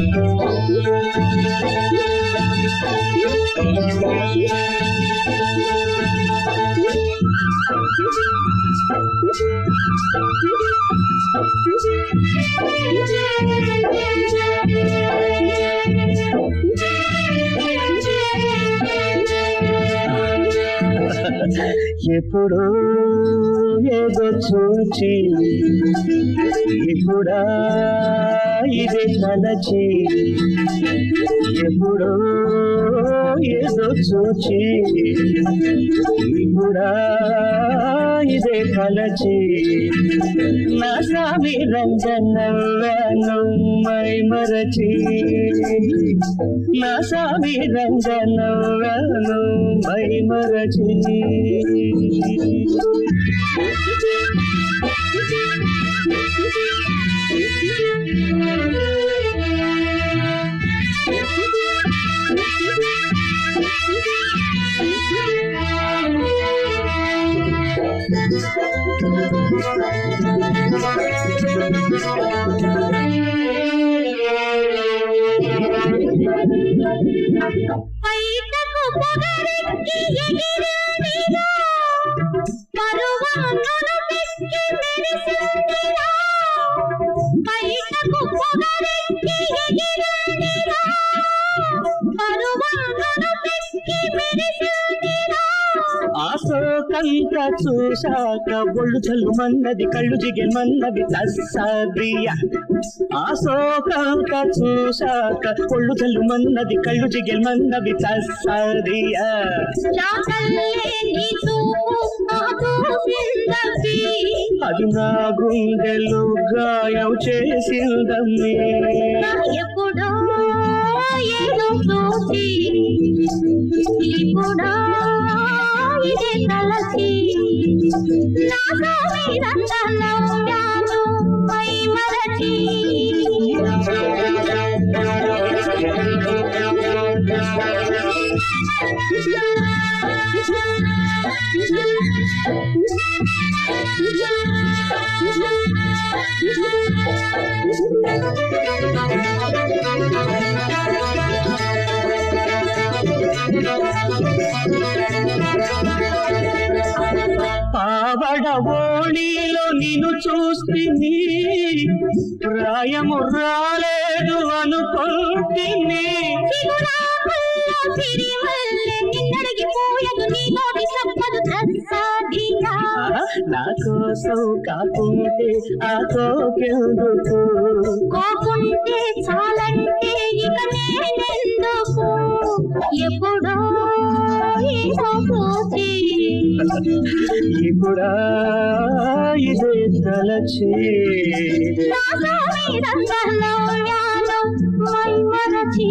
ఎప్పుడో ఏదో చూచి ఇప్పుడా ఇదే తలచి ఎప్పుడో ఏదో చూచి ఇప్పుడా ఇదే తలచి నా స్వామి రంజనవ్వను మై మరచి నా స్వామి రంజనవ్వను మై మరచి పైటకు పొగరెక్కి ఎగిరిందిరా పరువాన్నను పెక్కి మెరిసిందిరా పైటకు పొగరెక్కి ఎగిరిందిరా పరువాన్నను పెక్కి మెరిసిందిరా ఆశోకంత చూశాక ఒళ్ళు చల్లుమన్నది కళ్ళు జిగిమన్నది తస్సదియ ఆశోకంత చూశాక ఒళ్ళు చల్లుమన్నది కళ్ళు జిగిమన్నది తస్సదియ చాకల్లే నీ చూపు నా చూసిందవి అది నా గుండెలు గాయం చేసిందమ్మి నా ఎప్పుడో ఏదో చూసి ఇప్పుడా ఇదే తలచి నా స్వామి రంగంలో వ్యాను పై మరచి పావడ ఓణిలో నిన్ను చూస్తుంది ప్రాయము రాలేదు అనుకుంటుంది చిగురాకుల్లో సిరిమల్లె నిన్నడిగిపోయదు నీ నోటి సంపదు ప్రసాదియా నా కోసం కాకుంటే ఆ కోకెందుకు కోకుంటే చాలంటే ఇక నేనెందుకు ఎప్పుడో ఏదో చూసి ఇప్పుడా ఇదే తలచి నా స్వామి రంగంలో వ్యాను మై మరచి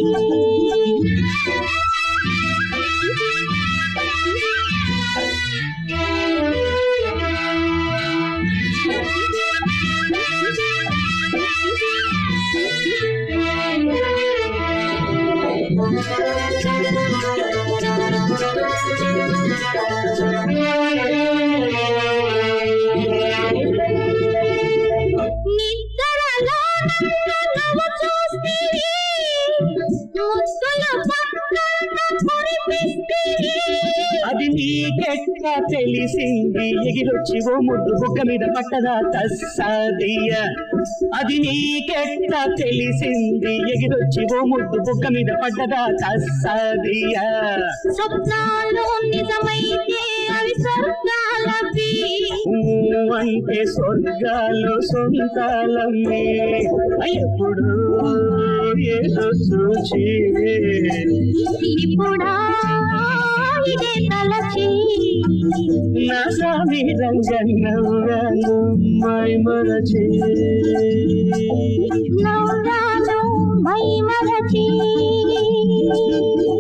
నిద్రలో నన్ను చూస్తివి ముద్దుల పక్కన కురిపిస్తివి అది నీకెట్లా తెలిసింది ఎగిరొచ్చి ఓ ముద్దు బుగ్గ మీద పట్టదా తస్సదియ అది నీకెట్లా తెలిసింది ఎగిరొచ్చి ఓ ముద్దు బుగ్గ మీద పడ్డదా తస్సదియ స్వప్నాలు నిజమైతే అవి స్వర్గాలవి ఊ అంటే స్వర్గాలు సొంతాలమ్మి ఎప్పుడు ఏదో చూచి ఇప్పుడా ఇదే తలచి నా స్వామి రంగన్నవ్వను మై మరచి నవ్వాను మై మరచి